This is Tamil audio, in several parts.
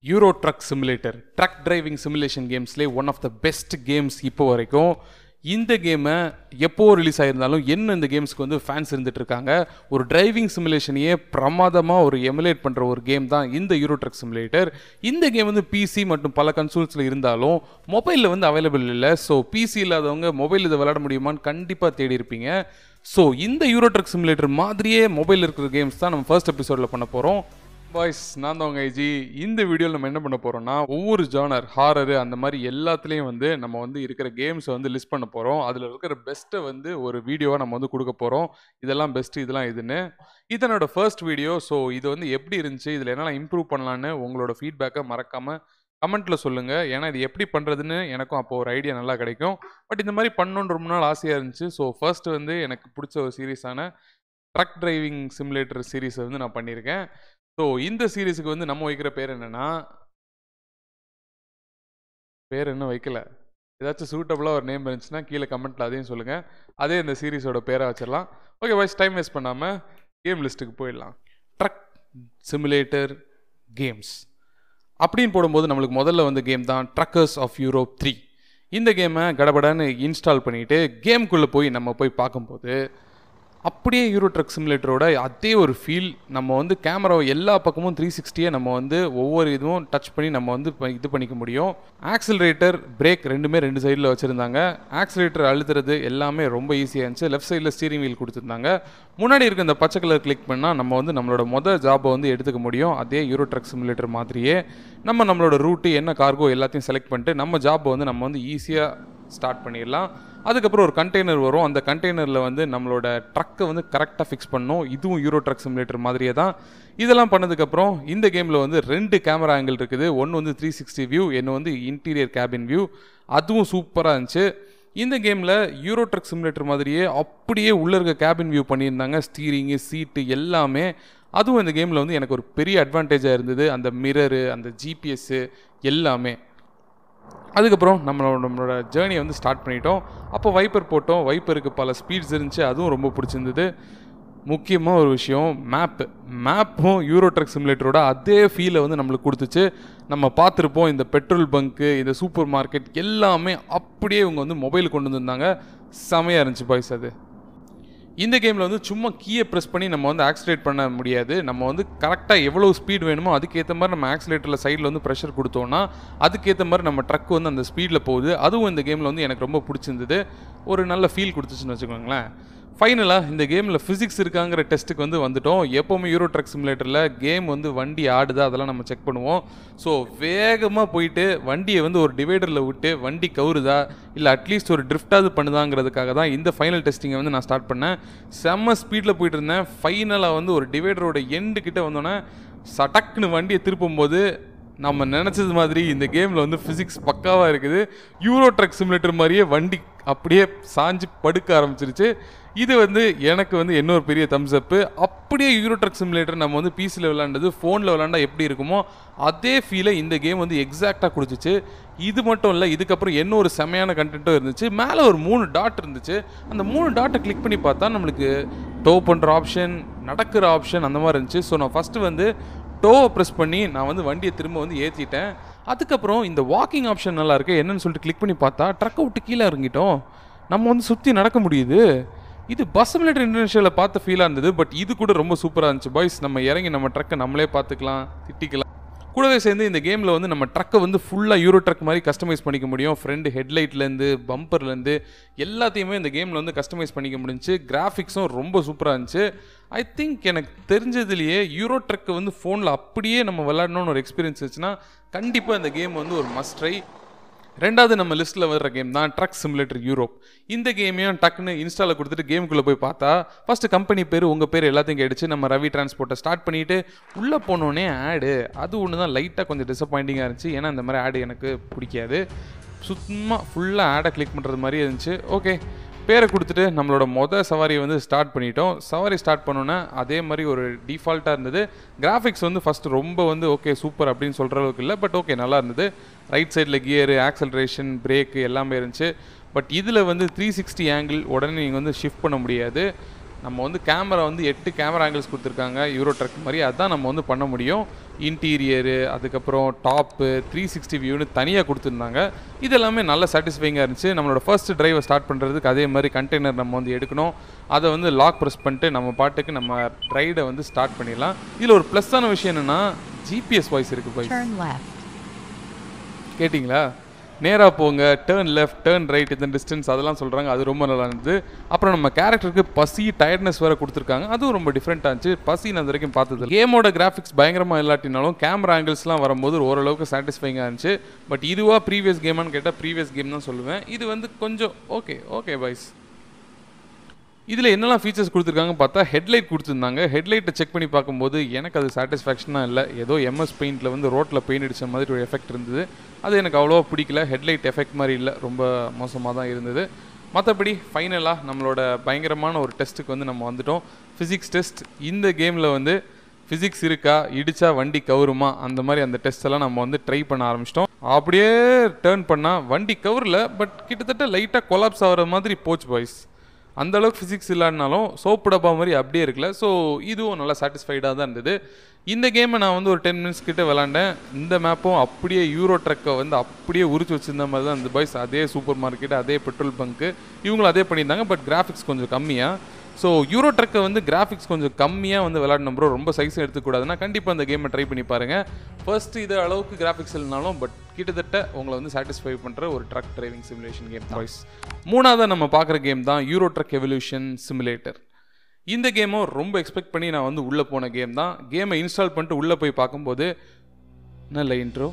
Euro truck simulator truck driving simulation கேம்ஸ்லேயே one of the best games இப்போ வரைக்கும் இந்த கேமை எப்போ ரிலீஸ் ஆயிருந்தாலும் என்ன இந்த கேம்ஸ்க்கு வந்து ஃபேன்ஸ் இருந்துட்டு இருக்காங்க ஒரு டிரைவிங் சிமுலேஷனையே பிரமாதமாக ஒரு எமுலேட் பண்ணுற ஒரு கேம் தான் இந்த யூரோ ட்ரக் சிமுலேட்டர் இந்த கேம் வந்து பிசி மற்றும் பல கன்சோல்ஸில் இருந்தாலும் மொபைலில் வந்து அவைலபிள் இல்லை ஸோ பிசி இல்லாதவங்க மொபைல் இதை விளையாட முடியுமான்னு கண்டிப்பாக தேடி இருப்பீங்க ஸோ இந்த யூரோ ட்ரக் சிமுலேட்டர் மாதிரியே மொபைல் இருக்கிற கேம்ஸ் தான் நம்ம ஃபர்ஸ்ட் எபிசோடில் பண்ண போகிறோம் பாய்ஸ் நான் தான் உங்கள் ஐஜி இந்த வீடியோவில் நம்ம என்ன பண்ண போகிறோம்னா ஒவ்வொரு ஜானர் ஹாரரு அந்த மாதிரி எல்லாத்துலேயும் வந்து நம்ம வந்து இருக்கிற கேம்ஸை வந்து லிஸ்ட் பண்ண போகிறோம் அதில் இருக்கிற பெஸ்ட்டை வந்து ஒரு வீடியோவாக நம்ம வந்து கொடுக்க போகிறோம் இதெல்லாம் பெஸ்ட்டு இதெல்லாம் இதுன்னு இதனோட ஃபர்ஸ்ட் வீடியோ ஸோ இது வந்து எப்படி இருந்துச்சு இதில் என்னெல்லாம் இம்ப்ரூவ் பண்ணலான்னு உங்களோட ஃபீட்பேக்கை மறக்காமல் கமெண்ட்டில் சொல்லுங்கள் ஏன்னா இது எப்படி பண்ணுறதுன்னு எனக்கும் அப்போ ஒரு ஐடியா நல்லா கிடைக்கும் பட் இந்த மாதிரி பண்ணணுன்னு ரொம்ப நாள் ஆசையாக இருந்துச்சு ஸோ ஃபர்ஸ்ட் வந்து எனக்கு பிடிச்ச ஒரு சீரீஸான ட்ரக் டிரைவிங் சிமுலேட்டர் சீரீஸை வந்து நான் பண்ணியிருக்கேன் ஸோ இந்த சீரீஸுக்கு வந்து நம்ம வைக்கிற பேர் என்னன்னா பேர் இன்னும் வைக்கல ஏதாச்சும் சூட்டபுளாக ஒரு நேம் இருந்துச்சுன்னா கீழே கமெண்ட்டில் அதையும் சொல்லுங்கள் அதே இந்த சீரீஸோட பேரை வச்சிடலாம் ஓகே வாய்ஸ் டைம் வேஸ்ட் பண்ணாமல் கேம் லிஸ்ட்டுக்கு போயிடலாம் ட்ரக் சிமுலேட்டர் கேம்ஸ் அப்படின்னு போடும்போது நம்மளுக்கு முதல்ல வந்த கேம் தான் ட்ரக்கர்ஸ் ஆஃப் யூரோப் த்ரீ இந்த கேமை கடபடான்னு இன்ஸ்டால் பண்ணிவிட்டு கேம்குள்ளே போய் நம்ம போய் பார்க்கும்போது அப்படியே யூரோ ட்ரக் சிமுலேட்டரோட அதே ஒரு ஃபீல் நம்ம வந்து கேமராவை எல்லா பக்கமும் த்ரீ சிக்ஸ்டியை நம்ம வந்து ஒவ்வொரு இதுவும் டச் பண்ணி நம்ம வந்து ப- இது பண்ணிக்க முடியும் ஆக்சிலரேட்டர் பிரேக் ரெண்டுமே ரெண்டு சைடில் வச்சுருந்தாங்க ஆக்சிலரேட்டர் அழுத்துறது எல்லாமே ரொம்ப ஈஸியாக இருந்துச்சு லெஃப்ட் சைடில் ஸ்டீரிங் வீல் கொடுத்துருந்தாங்க முன்னாடி இருக்க இந்த பச்சை கலர் கிளிக் பண்ணால் நம்ம வந்து நம்மளோட மொதல் ஜாபை வந்து எடுத்துக்க முடியும் அதே யூரோ ட்ரக் சிமுலேட்டர் மாதிரியே நம்ம நம்மளோட ரூட்டு என்ன கார்கோ எல்லாத்தையும் செலக்ட் பண்ணிட்டு நம்ம ஜாபை வந்து நம்ம வந்து ஈஸியாக ஸ்டார்ட் பண்ணிடலாம் அதுக்கப்புறம் ஒரு கண்டெய்னர் வரும் அந்த கண்டெய்னரில் வந்து நம்மளோட ட்ரக்கை வந்து கரெக்டாக ஃபிக்ஸ் பண்ணணும் இதுவும் யூரோ ட்ரக் சிமுலேட்டர் மாதிரியே தான் இதெல்லாம் பண்ணதுக்கப்புறம் இந்த கேமில் வந்து ரெண்டு கேமரா ஆங்கிள் இருக்குது ஒன்று வந்து த்ரீ சிக்ஸ்டி வியூ இன்னும் வந்து இன்டீரியர் கேபின் வியூ அதுவும் சூப்பராக இருந்துச்சு இந்த கேமில் யூரோ ட்ரக் சிமுலேட்டர் மாதிரியே அப்படியே உள்ளே இருக்க கேபின் வியூ பண்ணியிருந்தாங்க ஸ்டீரிங்கு சீட்டு எல்லாமே அதுவும் இந்த கேமில் வந்து எனக்கு ஒரு பெரிய அட்வான்டேஜாக இருந்தது அந்த மிரரு அந்த ஜிபிஎஸ்ஸு எல்லாமே அதுக்கப்புறம் நம்மளோட நம்மளோட ஜேர்னியை வந்து ஸ்டார்ட் பண்ணிட்டோம் அப்போ வைப்பர் போட்டோம் வைப்பருக்கு பல ஸ்பீட்ஸ் இருந்துச்சு அதுவும் ரொம்ப பிடிச்சிருந்தது முக்கியமாக ஒரு விஷயம் மேப்பு மேப்பும் யூரோ ட்ரக் சிமுலேட்டரோட அதே ஃபீலை வந்து நம்மளுக்கு கொடுத்துச்சு நம்ம பார்த்துருப்போம் இந்த பெட்ரோல் பங்க்கு இந்த சூப்பர் மார்க்கெட் எல்லாமே அப்படியே இவங்க வந்து மொபைல் கொண்டு வந்திருந்தாங்க செமையாக இருந்துச்சு பாய்ஸ் அது இந்த கேமில் வந்து சும்மா கீயை ப்ரெஸ் பண்ணி நம்ம வந்து ஆக்சிலேட் பண்ண முடியாது நம்ம வந்து கரெக்டாக எவ்வளோ ஸ்பீட் வேணுமோ அதுக்கேற்ற மாதிரி நம்ம ஆக்சிலேட்டரில் சைடில் வந்து ப்ரெஷர் கொடுத்தோன்னா அதுக்கேற்ற மாதிரி நம்ம ட்ரக் வந்து அந்த ஸ்பீடில் போகுது அதுவும் இந்த கேமில் வந்து எனக்கு ரொம்ப பிடிச்சிருந்தது ஒரு நல்ல ஃபீல் கொடுத்துச்சுன்னு வச்சுக்கோங்களேன் ஃபைனலாக இந்த கேமில் ஃபிசிக்ஸ் இருக்காங்கிற டெஸ்ட்டுக்கு வந்து வந்துட்டோம் எப்போவுமே யூரோ ட்ரக் சிமுலேட்டரில் கேம் வந்து வண்டி ஆடுதா அதெல்லாம் நம்ம செக் பண்ணுவோம் ஸோ வேகமாக போயிட்டு வண்டியை வந்து ஒரு டிவைடரில் விட்டு வண்டி கவுருதா இல்லை அட்லீஸ்ட் ஒரு ட்ரிஃப்டாவது பண்ணுதாங்கிறதுக்காக தான் இந்த ஃபைனல் டெஸ்டிங்கை வந்து நான் ஸ்டார்ட் பண்ணேன் செம்ம ஸ்பீடில் போயிட்டு இருந்தேன் ஃபைனலாக வந்து ஒரு டிவைடரோட எண்டு கிட்ட வந்தோன்னே சடக்குன்னு வண்டியை திருப்பும்போது நம்ம நினச்சது மாதிரி இந்த கேமில் வந்து ஃபிசிக்ஸ் பக்காவாக இருக்குது யூரோ ட்ரக் சிமுலேட்டர் மாதிரியே வண்டி அப்படியே சாஞ்சு படுக்க ஆரம்பிச்சிருச்சு இது வந்து எனக்கு வந்து இன்னொரு பெரிய தம்ஸ் அப்பு அப்படியே யூரோ ட்ரக் சிமுலேட்டர் நம்ம வந்து பிசியில் விளாண்டது ஃபோனில் விளாண்டா எப்படி இருக்குமோ அதே ஃபீலை இந்த கேம் வந்து எக்ஸாக்டாக கொடுத்துச்சு இது மட்டும் இல்லை இதுக்கப்புறம் என்ன ஒரு செமையான கண்டென்ட்டும் இருந்துச்சு மேலே ஒரு மூணு டாட் இருந்துச்சு அந்த மூணு டாட்டை கிளிக் பண்ணி பார்த்தா நம்மளுக்கு டோ பண்ணுற ஆப்ஷன் நடக்கிற ஆப்ஷன் அந்த மாதிரி இருந்துச்சு ஸோ நான் ஃபஸ்ட்டு வந்து டோவை ப்ரெஸ் பண்ணி நான் வந்து வண்டியை திரும்ப வந்து ஏற்றிட்டேன் அதுக்கப்புறம் இந்த வாக்கிங் ஆப்ஷன் நல்லா இருக்கு என்னன்னு சொல்லிட்டு கிளிக் பண்ணி பார்த்தா ட்ரக்கை விட்டு கீழே இறங்கிட்டோம் நம்ம வந்து சுற்றி நடக்க முடியுது இது பஸ் மிலிட்டரி இன்டர்நேஷனலில் பார்த்த ஃபீலாக இருந்தது பட் இது கூட ரொம்ப சூப்பராக இருந்துச்சு பாய்ஸ் நம்ம இறங்கி நம்ம ட்ரக்கை நம்மளே பார்த்துக்கலாம் திட்டிக்கலாம் கூடவே சேர்ந்து இந்த கேமில் வந்து நம்ம ட்ரக்கை வந்து ஃபுல்லாக யூரோ ட்ரக் மாதிரி கஸ்டமைஸ் பண்ணிக்க முடியும் ஃப்ரண்ட் ஹெட்லைட்லேருந்து பம்பர்லேருந்து எல்லாத்தையுமே இந்த கேமில் வந்து கஸ்டமைஸ் பண்ணிக்க முடிஞ்சுச்சு கிராஃபிக்ஸும் ரொம்ப சூப்பராக இருந்துச்சு ஐ திங்க் எனக்கு தெரிஞ்சதுலேயே யூரோ ட்ரக்கை வந்து ஃபோனில் அப்படியே நம்ம விளாடணும்னு ஒரு எக்ஸ்பீரியன்ஸ் இருந்துச்சுன்னா கண்டிப்பாக இந்த கேம் வந்து ஒரு மஸ்ட் ட்ரை ரெண்டாவது நம்ம லிஸ்ட்டில் வர்ற கேம் தான் ட்ரக் சிமுலேட்டர் யூரோப் இந்த கேமையும் டக்குன்னு இன்ஸ்டாவில் கொடுத்துட்டு கேமுக்குள்ளே போய் பார்த்தா ஃபர்ஸ்ட் கம்பெனி பேர் உங்கள் பேர் எல்லாத்தையும் கேட்டுச்சு நம்ம ரவி டிரான்ஸ்போர்ட்டை ஸ்டார்ட் பண்ணிவிட்டு உள்ளே போனோடனே ஆடு அது ஒன்று தான் லைட்டாக கொஞ்சம் டிசப்பாயிண்டிங்காக இருந்துச்சு ஏன்னா இந்த மாதிரி ஆடு எனக்கு பிடிக்காது சுத்தமாக ஃபுல்லாக ஆடை கிளிக் பண்ணுறது மாதிரி இருந்துச்சு ஓகே பேரை கொடுத்துட்டு நம்மளோட மொதல் சவாரியை வந்து ஸ்டார்ட் பண்ணிட்டோம் சவாரி ஸ்டார்ட் பண்ணோன்னே அதே மாதிரி ஒரு டிஃபால்ட்டாக இருந்தது கிராஃபிக்ஸ் வந்து ஃபஸ்ட்டு ரொம்ப வந்து ஓகே சூப்பர் அப்படின்னு சொல்கிற அளவுக்கு இல்லை பட் ஓகே நல்லா இருந்தது ரைட் சைடில் கியரு ஆக்சலரேஷன் பிரேக்கு எல்லாமே இருந்துச்சு பட் இதில் வந்து த்ரீ சிக்ஸ்டி ஆங்கிள் உடனே நீங்கள் வந்து ஷிஃப்ட் பண்ண முடியாது நம்ம வந்து கேமரா வந்து எட்டு கேமரா ஆங்கிள்ஸ் கொடுத்துருக்காங்க யூரோ ட்ரக் மாதிரி அதான் நம்ம வந்து பண்ண முடியும் இன்டீரியரு அதுக்கப்புறம் டாப்பு த்ரீ சிக்ஸ்டி வியூன்னு தனியாக கொடுத்துருந்தாங்க இது எல்லாமே நல்ல சாட்டிஸ்ஃபைங்காக இருந்துச்சு நம்மளோட ஃபர்ஸ்ட் டிரைவை ஸ்டார்ட் பண்ணுறதுக்கு அதே மாதிரி கண்டெய்னர் நம்ம வந்து எடுக்கணும் அதை வந்து லாக் ப்ரெஸ் பண்ணிட்டு நம்ம பாட்டுக்கு நம்ம ரைடை வந்து ஸ்டார்ட் பண்ணிடலாம் இதில் ஒரு ப்ளஸ்ஸான விஷயம் என்னென்னா ஜிபிஎஸ் வாய்ஸ் இருக்குது பாய்ஸ் Turn left. கேட்டிங்களா நேராக போங்க டேர்ன் லெஃப்ட் டேர்ன் ரைட் இந்த டிஸ்டன்ஸ் அதெல்லாம் சொல்கிறாங்க அது ரொம்ப நல்லா இருந்தது அப்புறம் நம்ம கேரக்டருக்கு பசி டயர்ட்னஸ் வேறு கொடுத்துருக்காங்க அதுவும் ரொம்ப டிஃப்ரெண்ட்டாக இருந்துச்சு பசி நான் இது வரைக்கும் பார்த்தது கேமோட கிராஃபிக்ஸ் பயங்கரமாக இல்லாட்டினாலும் கேமரா ஆங்கிள்ஸ்லாம் வரும்போது ஓரளவுக்கு சாட்டிஸ்ஃபைங்காக இருந்துச்சு பட் இதுவா ப்ரீவியஸ் கேமான்னு கேட்டால் ப்ரீவியஸ் கேம் தான் சொல்லுவேன் இது வந்து கொஞ்சம் ஓகே ஓகே பாய்ஸ் இதில் என்னெல்லாம் ஃபீச்சர்ஸ் கொடுத்துருக்காங்க பார்த்தா ஹெட்லைட் கொடுத்துருந்தாங்க ஹெட்லைட்டை செக் பண்ணி பார்க்கும்போது எனக்கு அது சாட்டிஸ்ஃபேக்ஷனாக இல்லை ஏதோ எம்எஸ் பெயிண்டில் வந்து ரோட்டில் பெயிண்ட் அடித்த மாதிரி ஒரு எஃபெக்ட் இருந்தது அது எனக்கு அவ்வளோவா பிடிக்கல ஹெட்லைட் எஃபெக்ட் மாதிரி இல்லை ரொம்ப மோசமாக தான் இருந்தது மற்றபடி ஃபைனலாக நம்மளோட பயங்கரமான ஒரு டெஸ்ட்டுக்கு வந்து நம்ம வந்துட்டோம் ஃபிசிக்ஸ் டெஸ்ட் இந்த கேமில் வந்து ஃபிசிக்ஸ் இருக்கா இடிச்சா வண்டி கவுருமா அந்த மாதிரி அந்த டெஸ்ட் எல்லாம் நம்ம வந்து ட்ரை பண்ண ஆரம்பிச்சிட்டோம் அப்படியே டேர்ன் பண்ணால் வண்டி கவுரில் பட் கிட்டத்தட்ட லைட்டாக கொலாப்ஸ் ஆகிற மாதிரி போச்சு பாய்ஸ் அந்த அளவுக்கு ஃபிசிக்ஸ் இல்லைனாலும் சோப்பு டப்பா மாதிரி அப்படியே இருக்குல்ல ஸோ இதுவும் நல்லா சாட்டிஸ்ஃபைடாக தான் இருந்தது இந்த கேமை நான் வந்து ஒரு டென் மினிட்ஸ் கிட்ட விளாண்டேன் இந்த மேப்பும் அப்படியே யூரோ ட்ரக்கை வந்து அப்படியே உரிச்சு வச்சிருந்த மாதிரி தான் இந்த பாய்ஸ் அதே சூப்பர் மார்க்கெட் அதே பெட்ரோல் பங்க்கு இவங்களும் அதே பண்ணியிருந்தாங்க பட் கிராஃபிக்ஸ் கொஞ்சம் கம்மியாக ஸோ யூரோ ட்ரக்கை வந்து கிராஃபிக்ஸ் கொஞ்சம் கம்மியாக வந்து விளாடணும் ப்ரோ ரொம்ப சைஸ் எடுத்துக்கூடாதுன்னா கண்டிப்பாக அந்த கேமை ட்ரை பண்ணி பாருங்கள் ஃபர்ஸ்ட் இது அளவுக்கு கிராஃபிக்ஸ் இல்லைனாலும் பட் கிட்டத்தட்ட உங்களை வந்து சாட்டிஸ்ஃபை பண்ணுற ஒரு truck driving simulation game boys மூணாவது நம்ம பார்க்குற கேம் தான் யூரோ ட்ரக் எவல்யூஷன் சிமுலேட்டர் இந்த கேமும் ரொம்ப எக்ஸ்பெக்ட் பண்ணி நான் வந்து உள்ளே போன கேம் தான் கேமை இன்ஸ்டால் பண்ணிட்டு உள்ளே போய் பார்க்கும்போது நல்ல இன்ட்ரோ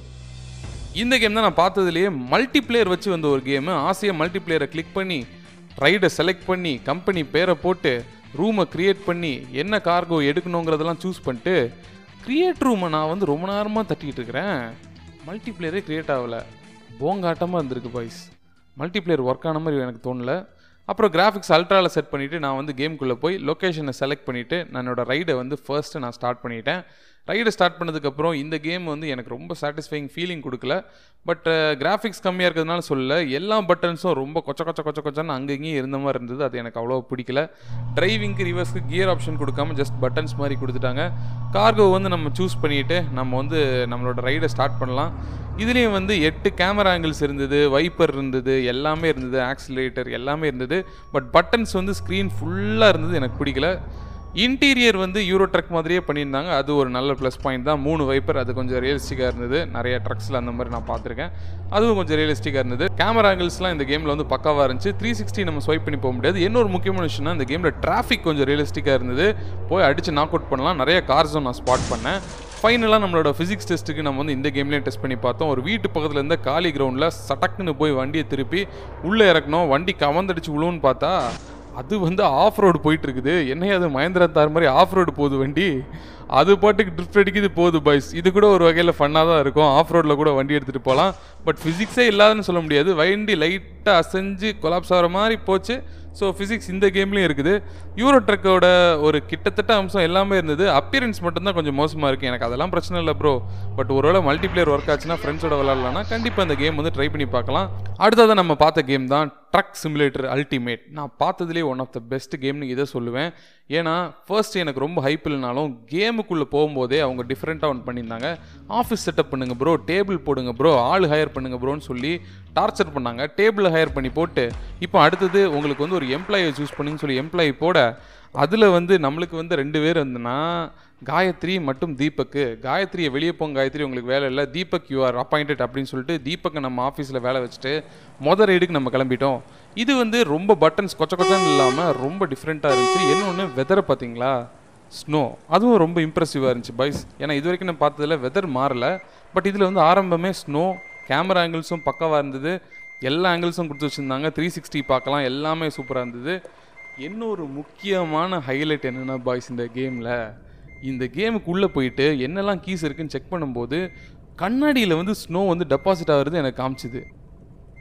இந்த கேம் தான் நான் பார்த்ததுலேயே மல்டிப்ளேயர் வச்சு வந்த ஒரு கேமு ஆசையாக மல்டிப்ளேயரை கிளிக் பண்ணி ரைடை செலக்ட் பண்ணி கம்பெனி பேரை போட்டு ரூமை க்ரியேட் பண்ணி என்ன கார்கோ எடுக்கணுங்கிறதெல்லாம் சூஸ் பண்ணிட்டு க்ரியேட் ரூமை நான் வந்து ரொம்ப நேரமாக தட்டிக்கிட்டு இருக்கிறேன் மல்டிப்ளேயரே க்ரியேட் ஆகலை போங்காட்டமாக இருந்திருக்கு பாய்ஸ் மல்டிப்ளேயர் ஒர்க் ஆன மாதிரி எனக்கு தோணல அப்புறம் கிராஃபிக்ஸ் அல்ட்ராவில் செட் பண்ணிவிட்டு நான் வந்து கேம்குள்ளே போய் லொக்கேஷனை செலக்ட் பண்ணிவிட்டு நான் என்னோட ரைடை வந்து ஃபர்ஸ்ட்டு நான் ஸ்டார்ட் பண்ணிட்டேன் ரைடை ஸ்டார்ட் பண்ணதுக்கப்புறம் இந்த கேம் வந்து எனக்கு ரொம்ப சாட்டிஸ்ஃபைங் ஃபீலிங் கொடுக்கல பட் கிராஃபிக்ஸ் கம்மியாக இருக்கிறதுனால சொல்லல எல்லா பட்டன்ஸும் ரொம்ப கொச்ச கொச்ச கொச்ச கொச்சன்னு அங்கே இங்கேயும் இருந்த மாதிரி இருந்தது அது எனக்கு அவ்வளோ பிடிக்கல டிரைவிங்க்கு ரிவர்ஸ்க்கு கியர் ஆப்ஷன் கொடுக்காம ஜஸ்ட் பட்டன்ஸ் மாதிரி கொடுத்துட்டாங்க கார்கோ வந்து நம்ம சூஸ் பண்ணிவிட்டு நம்ம வந்து நம்மளோட ரைடை ஸ்டார்ட் பண்ணலாம் இதுலேயும் வந்து எட்டு கேமரா ஆங்கிள்ஸ் இருந்தது வைப்பர் இருந்தது எல்லாமே இருந்தது ஆக்சிலேட்டர் எல்லாமே இருந்தது பட் பட்டன்ஸ் வந்து ஸ்க்ரீன் ஃபுல்லாக இருந்தது எனக்கு பிடிக்கல இன்டீரியர் வந்து யூரோ ட்ரக் மாதிரியே பண்ணியிருந்தாங்க அது ஒரு நல்ல ப்ளஸ் பாயிண்ட் தான் மூணு வைப்பர் அது கொஞ்சம் ரியலிஸ்டிக்காக இருந்தது நிறைய ட்ரக்ஸில் அந்த மாதிரி நான் பார்த்துருக்கேன் அதுவும் கொஞ்சம் ரியலிஸ்டிக்காக இருந்தது கேமரா ஆங்கிள்ஸ்லாம் இந்த கேமில் வந்து பக்காவாக இருந்துச்சு த்ரீ சிக்ஸ்டி நம்ம ஸ்வைப் பண்ணி போக முடியாது இன்னொரு முக்கியமான விஷயம்னா இந்த கேமில் டிராஃபிக் கொஞ்சம் ரியலிஸ்டிக்காக இருந்தது போய் அடித்து நாக் அவுட் பண்ணலாம் நிறைய கார்ஸும் நான் ஸ்பாட் பண்ணேன் ஃபைனலாக நம்மளோட ஃபிசிக்ஸ் டெஸ்ட்டுக்கு நம்ம வந்து இந்த கேம்லேயே டெஸ்ட் பண்ணி பார்த்தோம் ஒரு வீட்டு பக்கத்தில் இருந்த காலி கிரவுண்டில் சடக்குன்னு போய் வண்டியை திருப்பி உள்ளே இறக்கணும் வண்டி கவர்ந்தடிச்சு விழுவுன்னு பார்த்தா அது வந்து ஆஃப் ரோடு போயிட்டு இருக்குது என்னைய அது மகேந்திரா தார் மாதிரி ஆஃப் ரோடு போகுது வண்டி அது பாட்டுக்கு ட்ரிஃப்ட் அடிக்குது போகுது பாய்ஸ் இது கூட ஒரு வகையில் ஃபன்னாக தான் இருக்கும் ஆஃப் ரோட்டில் கூட வண்டி எடுத்துகிட்டு போகலாம் பட் ஃபிசிக்ஸே இல்லாதுன்னு சொல்ல முடியாது வண்டி லைட்டாக அசைஞ்சு கொலாப்ஸ் ஆகிற மாதிரி போச்சு ஸோ ஃபிசிக்ஸ் இந்த கேம்லேயும் இருக்குது யூரோ ட்ரக்கோட ஒரு கிட்டத்தட்ட அம்சம் எல்லாமே இருந்தது அப்பியரன்ஸ் மட்டும்தான் கொஞ்சம் மோசமாக இருக்குது எனக்கு அதெல்லாம் பிரச்சனை இல்லை ப்ரோ பட் ஒருவேளை மல்டிப்ளேயர் ஒர்க் ஆச்சுன்னா ஃப்ரெண்ட்ஸோட விளாட்லாம்னா கண்டிப்பாக இந்த கேம் வந்து ட்ரை பண்ணி பார்க்கலாம் அடுத்ததாக நம்ம பார்த்த கேம் தான் ட்ரக் சிமுலேட்டர் அல்டிமேட் நான் பார்த்ததுலேயே ஒன் ஆஃப் த பெஸ்ட் கேம்னு இதை சொல்லுவேன் ஏன்னா ஃபர்ஸ்ட் எனக்கு ரொம்ப ஹைப் இல்லைனாலும் கேமுக்குள்ளே போகும்போதே அவங்க டிஃப்ரெண்ட்டாக ஒன்று பண்ணியிருந்தாங்க ஆஃபீஸ் செட்டப் பண்ணுங்க ப்ரோ டேபிள் போடுங்க ப்ரோ ஆள் ஹையர் பண்ணுங்க ப்ரோன்னு சொல்லி டார்ச்சர் பண்ணாங்க டேபிள் ஹையர் பண்ணி போட்டு இப்போ அடுத்தது உங்களுக்கு வந்து ஒரு எம்ப்ளாயை சூஸ் பண்ணுன்னு சொல்லி எம்ப்ளாயி போட அதில் வந்து நம்மளுக்கு வந்து ரெண்டு பேர் இருந்துன்னா காயத்ரி மற்றும் தீபக்கு காயத்ரியை வெளியே போங்க காயத்ரி உங்களுக்கு வேலை இல்லை தீபக் யூ ஆர் அப்பாயிண்டட் அப்படின்னு சொல்லிட்டு தீபக்கை நம்ம ஆஃபீஸில் வேலை வச்சுட்டு மொதல் ரைடுக்கு நம்ம கிளம்பிட்டோம் இது வந்து ரொம்ப பட்டன்ஸ் கொச்ச கொச்சன்னு இல்லாமல் ரொம்ப டிஃப்ரெண்ட்டாக இருந்துச்சு இன்னொன்று வெதரை பார்த்தீங்களா ஸ்னோ அதுவும் ரொம்ப இம்ப்ரெசிவாக இருந்துச்சு பாய்ஸ் ஏன்னா இது வரைக்கும் நான் பார்த்ததில் வெதர் மாறல பட் இதில் வந்து ஆரம்பமே ஸ்னோ கேமரா ஆங்கிள்ஸும் பக்காவாக இருந்தது எல்லா ஆங்கிள்ஸும் கொடுத்து வச்சுருந்தாங்க த்ரீ சிக்ஸ்டி பார்க்கலாம் எல்லாமே சூப்பராக இருந்தது இன்னொரு முக்கியமான ஹைலைட் என்னென்னா பாய்ஸ் இந்த கேமில் இந்த கேமுக்கு உள்ளே போயிட்டு என்னெல்லாம் கீஸ் இருக்குன்னு செக் பண்ணும்போது கண்ணாடியில் வந்து ஸ்னோ வந்து டெபாசிட் ஆகுறது எனக்கு காமிச்சுது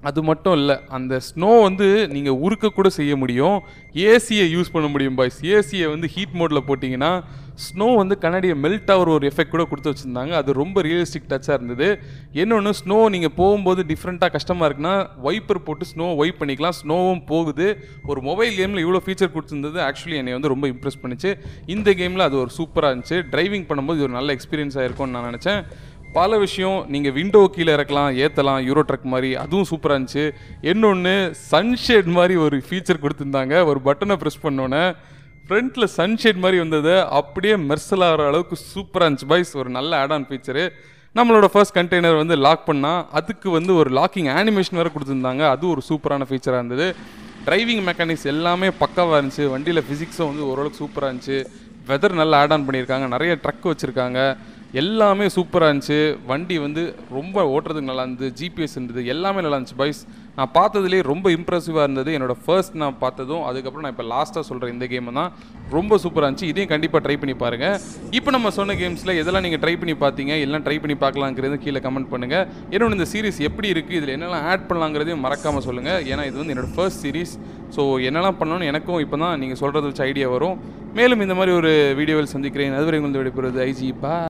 அது மட்டும் இல்லை அந்த ஸ்னோ வந்து நீங்கள் உருக்க கூட செய்ய முடியும் ஏசியை யூஸ் பண்ண முடியும் பாய்ஸ் ஏசியை வந்து ஹீட் மோடில் போட்டிங்கன்னா ஸ்னோ வந்து கண்ணாடியை மெல்ட் ஆகிற ஒரு எஃபெக்ட் கூட கொடுத்து வச்சுருந்தாங்க அது ரொம்ப ரியலிஸ்டிக் டச்சாக இருந்தது இன்னொன்று ஸ்னோ நீங்கள் போகும்போது டிஃப்ரெண்ட்டாக கஷ்டமாக இருக்குன்னா வைப்பர் போட்டு ஸ்னோ வைப் பண்ணிக்கலாம் ஸ்னோவும் போகுது ஒரு மொபைல் கேமில் இவ்வளோ ஃபீச்சர் கொடுத்துருந்தது ஆக்சுவலி என்னை வந்து ரொம்ப இம்ப்ரெஸ் பண்ணுச்சு இந்த கேமில் அது ஒரு சூப்பராக இருந்துச்சு டிரைவிங் பண்ணும்போது இது ஒரு நல்ல எக்ஸ்பீரியன்ஸாக இருக்கும்னு நான் நினச்சேன் பல விஷயம் நீங்கள் விண்டோ கீழே இறக்கலாம் ஏற்றலாம் யூரோ ட்ரக் மாதிரி அதுவும் சூப்பராக இருந்துச்சு இன்னொன்று சன்ஷேட் மாதிரி ஒரு ஃபீச்சர் கொடுத்துருந்தாங்க ஒரு பட்டனை ப்ரெஸ் பண்ணோன்னே ஃப்ரண்ட்டில் சன்ஷேட் மாதிரி வந்தது அப்படியே மெர்சல் ஆகிற அளவுக்கு சூப்பராக இருந்துச்சு பாய்ஸ் ஒரு நல்ல ஆட் ஆன் ஃபீச்சரு நம்மளோட ஃபர்ஸ்ட் கண்டெய்னர் வந்து லாக் பண்ணால் அதுக்கு வந்து ஒரு லாக்கிங் அனிமேஷன் வேறு கொடுத்துருந்தாங்க அது ஒரு சூப்பரான ஃபீச்சராக இருந்தது டிரைவிங் மெக்கானிக்ஸ் எல்லாமே பக்காவாக இருந்துச்சு வண்டியில் ஃபிசிக்ஸும் வந்து ஓரளவுக்கு சூப்பராக இருந்துச்சு வெதர் நல்லா ஆட் ஆன் பண்ணியிருக்காங்க நிறைய ட்ரக் வச்சுருக்காங்க எல்லாமே சூப்பராக இருந்துச்சு வண்டி வந்து ரொம்ப ஓட்டுறதுக்கு நல்லா இருந்தது ஜிபிஎஸ் இருந்தது எல்லாமே நல்லா இருந்துச்சு பைஸ் நான் பார்த்ததுலேயே ரொம்ப இம்ப்ரெசிவாக இருந்தது என்னோட ஃபர்ஸ்ட் நான் பார்த்ததும் அதுக்கப்புறம் நான் இப்போ லாஸ்ட்டாக சொல்கிறேன் இந்த கேமை தான் ரொம்ப சூப்பராக இருந்துச்சு இதையும் கண்டிப்பாக ட்ரை பண்ணி பாருங்கள் இப்போ நம்ம சொன்ன கேம்ஸில் எதெல்லாம் நீங்கள் ட்ரை பண்ணி பார்த்தீங்க எல்லாம் ட்ரை பண்ணி பார்க்கலாங்கிறது கீழே கமெண்ட் பண்ணுங்கள் இன்னொன்று இந்த சீரிஸ் எப்படி இருக்குது இதில் என்னெல்லாம் ஆட் பண்ணலாங்கிறதையும் மறக்காமல் சொல்லுங்கள் ஏன்னா இது வந்து என்னோட ஃபர்ஸ்ட் சீரிஸ் ஸோ என்னெல்லாம் பண்ணணும்னு எனக்கும் இப்போ தான் நீங்கள் சொல்கிறத வச்சு ஐடியா வரும் மேலும் இந்த மாதிரி ஒரு வீடியோவில் சந்திக்கிறேன் அதுவரை உங்களுக்கு விடைபெறுவது ஐஜி பா